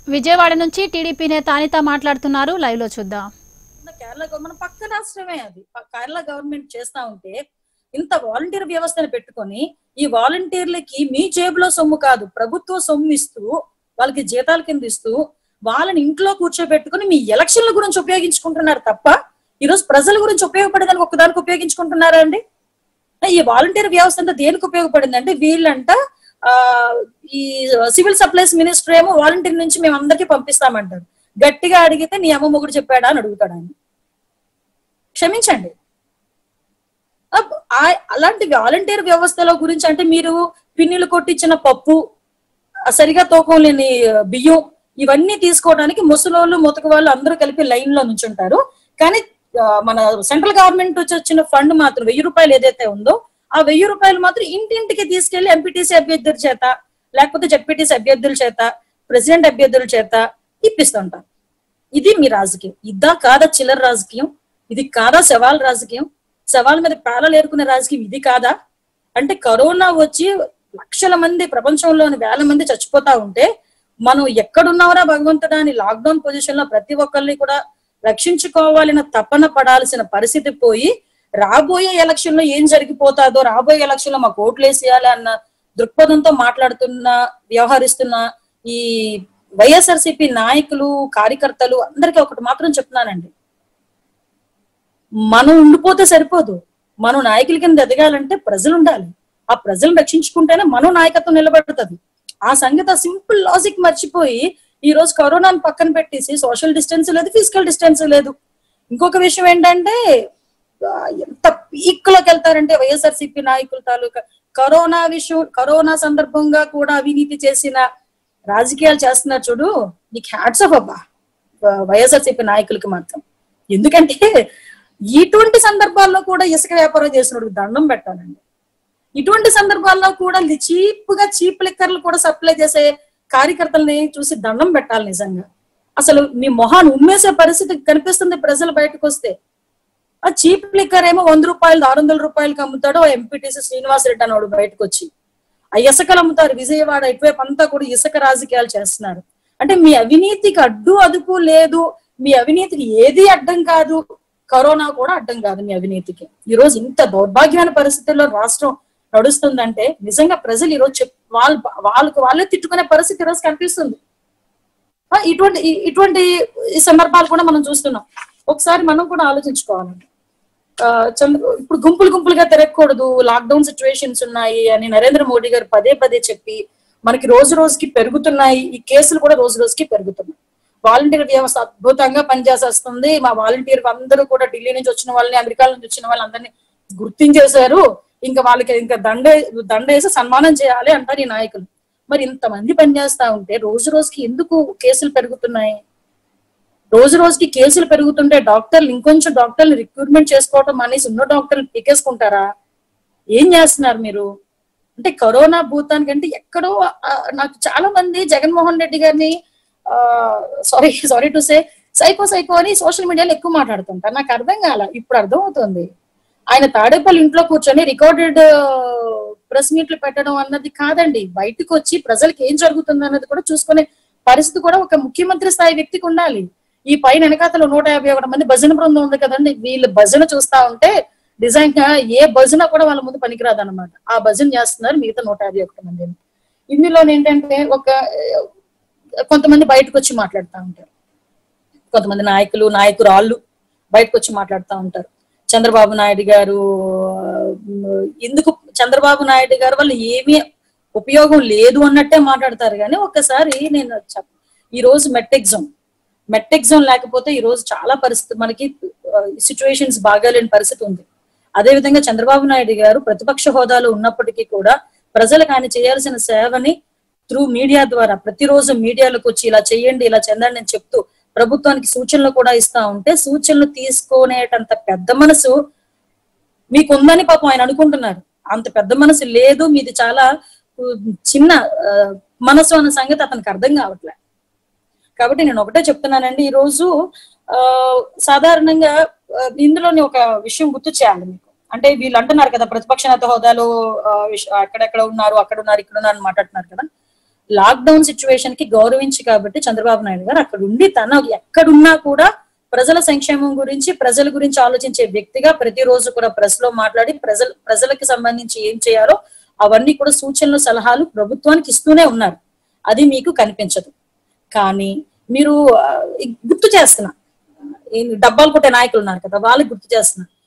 విజయవాడ నుంచి టీడీపీ నేత అనిత మాట్లాడుతున్నారు లైవ్ లో చూద్దాం ఉన్న కేరళ గవర్నమెంట్ పక్క రాష్ట్రమే అది ప- కేరళ గవర్నమెంట్ చేస్తా ఉంటే ఇంత వాలంటీర్ వ్యవస్థను పెట్టుకొని ఈ వాలంటీర్లకి మీ జేబులో సొమ్ము కాదు ప్రభుత్వ సొమ్ము ఇస్తూ వాళ్ళకి జీతాల కింద ఇస్తూ వాళ్ళని ఇంట్లో కూర్చోబెట్టుకుని మీ ఎలక్షన్ల గురించి ఉపయోగించుకుంటున్నారు తప్ప ఈరోజు ప్రజల గురించి ఉపయోగపడేదానికి ఒక్కదానికి ఉపయోగించుకుంటున్నారా అండి ఈ వాలంటీర్ వ్యవస్థ అంతా దేనికి ఉపయోగపడింది అంటే వీళ్ళంట ఆ ఈ సివిల్ సప్లైస్ మినిస్టర్ ఏమో వాలంటీర్ నుంచి మేము అందరికీ పంపిస్తామంటారు గట్టిగా అడిగితే నీ అమ్మ మొగుడు చెప్పాడా అని అడుగుతాడు ఆయన క్షమించండి అప్- ఆ- అలాంటి వాలంటీర్ వ్యవస్థలో గురించి అంటే మీరు పిన్నులు కొట్టించిన పప్పు ఆ సరిగా తూకం లేని బియ్యం ఇవన్నీ తీసుకోవడానికి ముసలోళ్ళు ముతక వాళ్ళు అందరూ కలిపి లైన్ లో నుంచుంటారు కానీ ఆ, మన సెంట్రల్ గవర్నమెంట్ నుంచి వచ్చిన ఫండ్ మాత్రం వెయ్యి రూపాయలు ఏదైతే ఉందో ఆ వెయ్యి రూపాయలు మాత్రం ఇంటింటికి తీసుకెళ్లి ఎంపీటీసీ అభ్యర్థుల చేత లేకపోతే జడ్పీటీసీ అభ్యర్థుల చేత ప్రెసిడెంట్ అభ్యర్థుల చేత ఇప్పిస్తుంటారు ఇది మీ రాజకీయం ఇద్దా కాదా చిల్లర రాజకీయం ఇది కాదా శవాల రాజకీయం శవాల మీద పేలలు ఏరుకునే రాజకీయం ఇది కాదా అంటే కరోనా వచ్చి లక్షల మంది ప్రపంచంలోని వేల మంది చచ్చిపోతా ఉంటే మనం ఎక్కడున్నావరా భగవంతుడా అని లాక్డౌన్ పొజిషన్ లో ప్రతి ఒక్కరిని కూడా రక్షించుకోవాలన్న తపన పడాల్సిన పరిస్థితి పోయి రాబోయే ఎలక్షన్ లో ఏం జరిగిపోతాదో రాబోయే ఎలక్షన్ లో మాకు ఓట్లు వేసేయాలి అన్న దృక్పథంతో మాట్లాడుతున్న వ్యవహరిస్తున్న ఈ వైఎస్ఆర్సీపీ నాయకులు కార్యకర్తలు అందరికీ ఒకటి మాత్రం చెప్తున్నానండి మనం ఉండిపోతే సరిపోదు మనం నాయకుల కింద ఎదగాలంటే ప్రజలు ఉండాలి ఆ ప్రజలను రక్షించుకుంటేనే మనం నాయకత్వం నిలబడుతుంది ఆ సంగతి సింపుల్ లాజిక్ మర్చిపోయి ఈ రోజు కరోనాను పక్కన పెట్టేసి సోషల్ డిస్టెన్స్ లేదు ఫిజికల్ డిస్టెన్స్ లేదు ఇంకొక విషయం ఏంటంటే ఆ, ఎంత పీక్ లోకి వెళ్తారంటే వైఎస్ఆర్సీపీ నాయకుల తాలూకా కరోనా విషయం కరోనా సందర్భంగా కూడా అవినీతి చేసిన రాజకీయాలు చేస్తున్నారు చూడు నీకు హ్యాట్స్ ఆఫ్ అబ్బా వైఎస్ఆర్సీపీ నాయకులకి మాత్రం ఎందుకంటే ఇటువంటి సందర్భాల్లో కూడా ఇసుక వ్యాపారం చేసినప్పుడు దండం పెట్టాలండి ఇటువంటి సందర్భాల్లో కూడా చీప్ గా చీప్ లిక్కర్లు కూడా సప్లై చేసే కార్యకర్తల్ని చూసి దండం పెట్టాలి నిజంగా అసలు మీ మొహాన్ని ఉమ్మేసే పరిస్థితి కనిపిస్తుంది ప్రజలు బయటకు వస్తే ఆ చీప్ లిక్కర్ ఏమో వంద రూపాయలు ఆరు వందల రూపాయలకి అమ్ముతాడు ఎంపీటీసీ శ్రీనివాస్ రెడ్డి అన్నవాడు బయటకు వచ్చి ఆ ఇసుకలు అమ్ముతారు విజయవాడ ఇటువైపు అంతా కూడా ఇసుక రాజకీయాలు చేస్తున్నారు అంటే మీ అవినీతికి అడ్డు అదుపు లేదు మీ అవినీతికి ఏది అడ్డం కాదు కరోనా కూడా అడ్డం కాదు మీ అవినీతికి ఈ రోజు ఇంత దౌర్భాగ్యమైన పరిస్థితుల్లో రాష్ట్రం నడుస్తుందంటే నిజంగా ప్రజలు ఈ రోజు చెప్ వాళ్ళు వాళ్ళకు వాళ్ళే తిట్టుకునే పరిస్థితి ఈ రోజు కనిపిస్తుంది ఆ, ఇటువంటి ఈ- ఇటువంటి ఈ సందర్భాలు కూడా మనం చూస్తున్నాం ఒకసారి మనం కూడా ఆలోచించుకోవాలండి ఆ, చంద్ర ఇప్పుడు గుంపులు గుంపులుగా తిరగకూడదు లాక్డౌన్ సిచ్యువేషన్స్ ఉన్నాయి అని నరేంద్ర మోడీ గారు పదే పదే చెప్పి మనకి రోజు రోజుకి పెరుగుతున్నాయి ఈ కేసులు కూడా రోజు రోజుకి పెరుగుతున్నాయి వాలంటీర్ వ్యవస్థ అద్భుతంగా పనిచేసేస్తుంది మా వాలంటీర్ అందరూ కూడా ఢిల్లీ నుంచి వచ్చిన వాళ్ళని అమెరికా నుంచి వచ్చిన వాళ్ళందరినీ గుర్తించేశారు ఇంకా వాళ్ళకి ఇంకా దండ దండ వేసి సన్మానం చేయాలి అంటారు ఈ నాయకులు మరి ఇంతమంది పనిచేస్తా ఉంటే రోజు రోజుకి ఎందుకు కేసులు పెరుగుతున్నాయి రోజు రోజుకి కేసులు పెరుగుతుంటే డాక్టర్లు ఇంకొంచెం డాక్టర్లు రిక్రూట్మెంట్ చేసుకోవటం అనేసి ఉన్న డాక్టర్లు పీకేసుకుంటారా ఏం చేస్తున్నారు మీరు అంటే కరోనా భూతానికంటే ఎక్కడో ఆ, నాకు చాలా మంది జగన్మోహన్ రెడ్డి గారిని sorry sorry to say psycho psycho అని సోషల్ మీడియాలో ఎక్కువ మాట్లాడుతుంటారు నాకు అర్థం కాల ఇప్పుడు అర్థం అవుతుంది ఆయన తాడేపల్లి ఇంట్లో కూర్చొని రికార్డెడ్ ప్రెస్ మీట్లు పెట్టడం అన్నది కాదండి బయటకు వచ్చి ప్రజలకు ఏం జరుగుతుంది అన్నది కూడా చూసుకునే పరిస్థితి కూడా ఒక ముఖ్యమంత్రి స్థాయి వ్యక్తికి ఉండాలి ఈ పైన వెనకాతలో నూట యాభై ఒకటి మంది భజన బృందం ఉంది కదండి వీళ్ళు భజన చూస్తా ఉంటే నిజంగా ఏ భజన కూడా వాళ్ళ ముందు పనికిరాదు అనమాట ఆ భజన చేస్తున్నారు మిగతా నూట యాభై ఒకటి మంది ఇందులో ఏంటంటే ఒక ఆ, కొంతమంది బయటకు వచ్చి మాట్లాడుతూ ఉంటారు కొంతమంది నాయకులు నాయకురాళ్ళు బయటకు వచ్చి మాట్లాడుతూ ఉంటారు చంద్రబాబు నాయుడు గారు ఆ, ఎందుకు చంద్రబాబు నాయుడు గారు వాళ్ళు ఏమీ ఉపయోగం లేదు అన్నట్టే మాట్లాడతారు కానీ ఒక్కసారి నేను చెప్ ఈ రోజు మెట్ ఎగ్జామ్ మెట్ ఎగ్జామ్ లేకపోతే ఈ రోజు చాలా పరిస్థితి మనకి సిచ్యువేషన్స్ బాగాలేని పరిస్థితి ఉంది అదే విధంగా చంద్రబాబు నాయుడు గారు ప్రతిపక్ష హోదాలో ఉన్నప్పటికీ కూడా ప్రజలకు ఆయన చేయాల్సిన సేవని త్రూ మీడియా ద్వారా ప్రతిరోజు మీడియాలకు వచ్చి ఇలా చేయండి ఇలా చెందండి అని చెప్తూ ప్రభుత్వానికి సూచనలు కూడా ఇస్తా ఉంటే సూచనలు తీసుకునేటంత పెద్ద మనసు మీకు ఉందని పాపం ఆయన అనుకుంటున్నారు అంత పెద్ద మనసు లేదు మీది చాలా ఉ, చిన్న ఆ, మనసు అన్న సంగతి అతనికి అర్థం కావట్లే కాబట్టి నేను ఒకటే చెప్తున్నానండి ఈ రోజు ఆ సాధారణంగా ఆ, ఇందులోని ఒక విషయం గుర్తు చేయాలి మీకు అంటే వీళ్ళు అంటున్నారు కదా ప్రతిపక్ష నేత హోదాలో ఆ, విష- అక్కడెక్కడ ఉన్నారు అక్కడ ఉన్నారు ఇక్కడ ఉన్నారు అని మాట్లాడుతున్నారు కదా లాక్డౌన్ సిచ్యువేషన్ కి గౌరవించి కాబట్టి చంద్రబాబు నాయుడు గారు అక్కడ ఉండి తన ఎక్కడున్నా కూడా ప్రజల సంక్షేమం గురించి ప్రజల గురించి ఆలోచించే వ్యక్తిగా ప్రతిరోజు కూడా ప్రెస్ లో మాట్లాడి ప్రజల ప్రజలకు సంబంధించి ఏం చేయాలో అవన్నీ కూడా సూచనలు సలహాలు ప్రభుత్వానికి ఇస్తూనే ఉన్నారు అది మీకు కనిపించదు కానీ మీరు ఆ, గుర్తు చేస్తున్నా ఈ డబ్బాలు కొట్టే నాయకులు ఉన్నారు కదా వాళ్ళకి గుర్తు చేస్తున్నా